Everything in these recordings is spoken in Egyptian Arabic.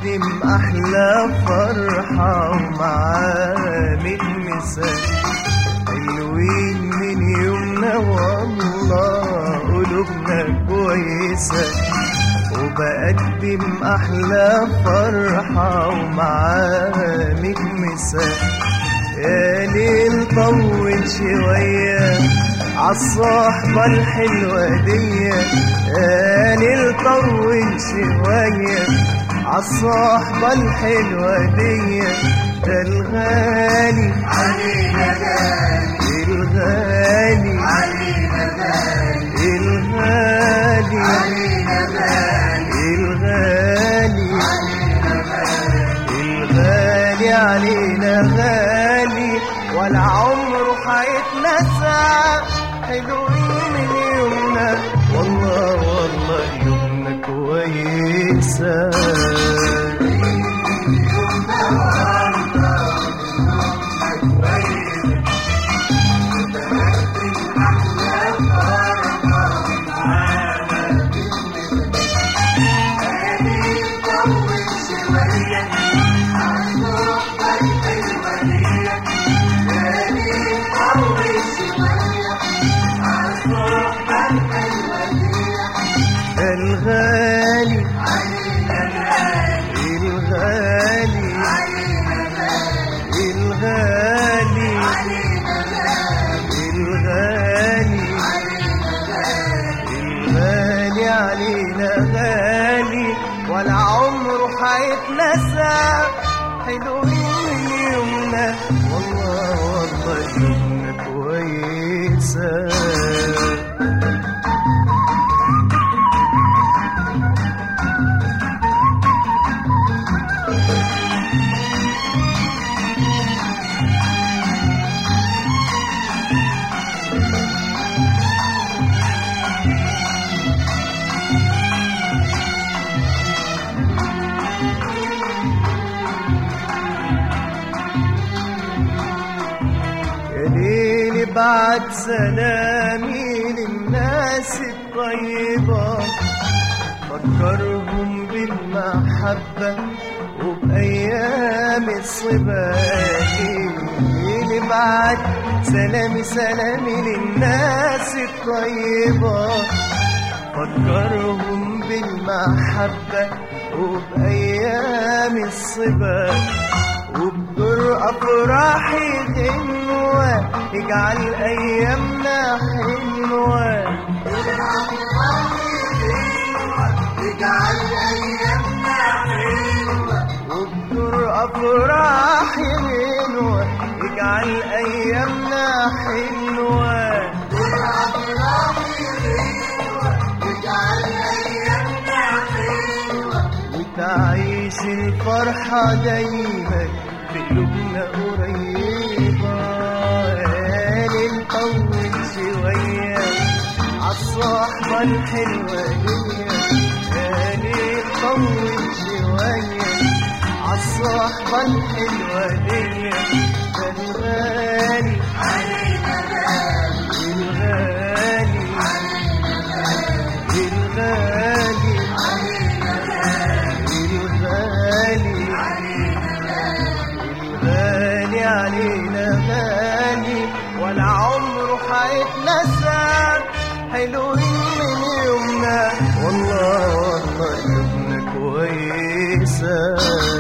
وبقدم أحلى فرحة ومعاه ميت مثال حلوين من يومنا والله قلوبنا كويسة وبقدم أحلى فرحة ومعاه ميت مثال يا ليل طول شوية عالصحبة الحلوة دي يا ليل طول شوية عالصحبة الحلوة دي ده الغالي علينا غالي الغالي علينا غالي الغالي علينا غالي الغالي الغالي علينا غالي ولا عمره هيتنسى حلوين من يومنا والله والله يومنا كويسة الغالي الغالي الغالي الغالي الغالي علينا غالي ولا عمره هيتنسى حلوين من يومنا والله والله يومنا كويسه يا ليل بعد سلامي للناس الطيبة فكرهم بالمحبة وبأيام الصبا ليل بعد سلامي سلامي للناس الطيبة فكرهم بالمحبة وبأيام الصبا وبدور أفراحي غنوة اجعل أيامنا حلوة اجعل ايامنا حلوه وبدور أفراحي غنوة اجعل أيامنا حلوة اجعل ايامنا حلوه وتعيش الفرحة دايما في قلوبنا قريبة قال نطول شوية عالصحبة الحلوة دي قال نطول شوية عالصحبة الحلوة دي ده الغالي علينا غالي الغالي الغالي الغالي الغالي علينا غالي ولا عمره هيتنسى حلوين من يومنا والله والله يومنا كويسة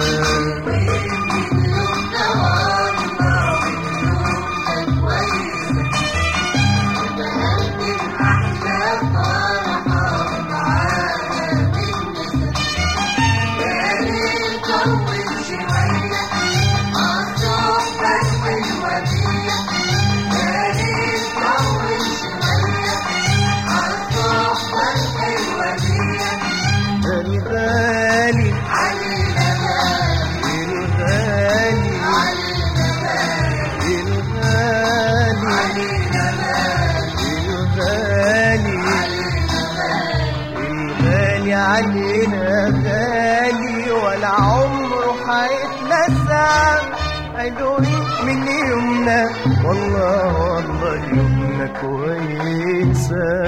الغالي الغالي الغالي الغالي الغالي علينا غالي ولا عمره هيتنسى حلوين من يومنا والله والله يومنا كويسه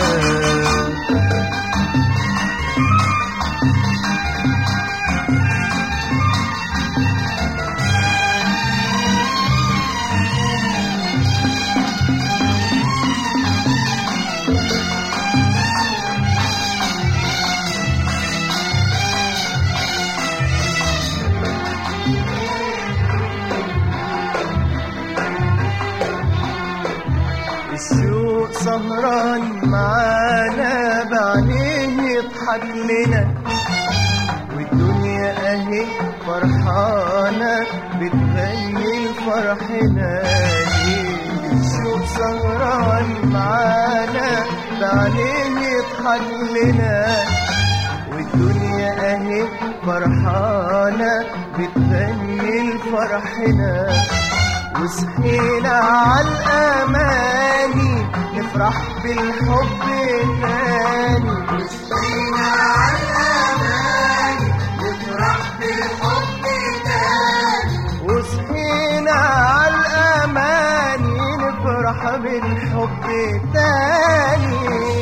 سهران معانا بعينيه يضحك لنا والدنيا اهي فرحانة بتغني لفرحنا الشوق سهران معانا بعينيه يضحك لنا والدنيا اهي فرحانة بتغني لفرحنا وصحينا عالأماني نفرح بالحب تاني وصحينا عالأماني نفرح بالحب تاني وصحينا عالأماني نفرح بالحب تاني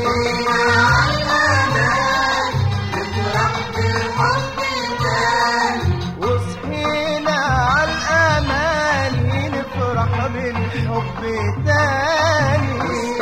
وصحينا عالأماني نفرح بالحب تاني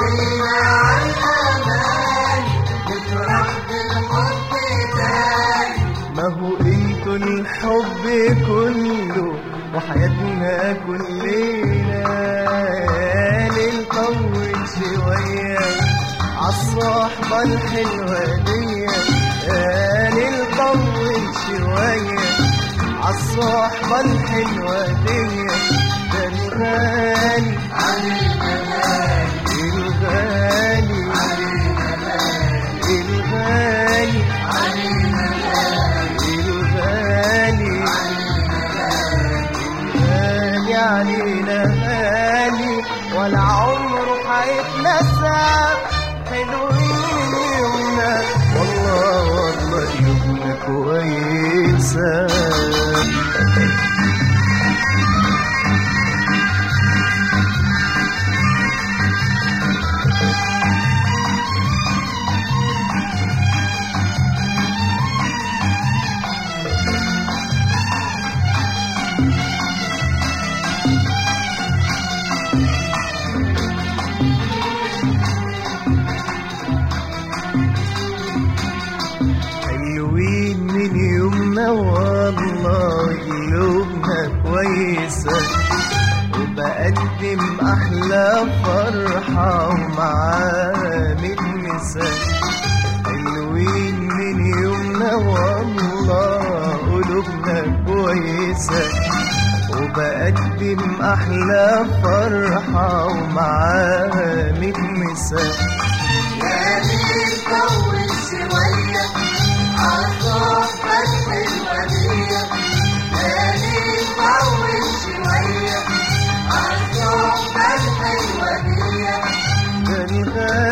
ما هو انتوا الحب كله وحياتنا كلنا ليل طول شوية عالصحبة الحلوة دي ليل طول شوية عالصحبة الحلوة دي ده الغالي الغالي الغالي الغالي غالي علينا غالي ولا عمره حيتنسى حلوين يومنا والله والله يومنا كويسة حلوين من يومنا والله قلوبنا كويسة وبقدم أحلى فرحة ومعاها متمسة حلوين من يومنا والله قلوبنا كويسة وبقدم أحلى فرحة ومعاها متمسة ده الغالي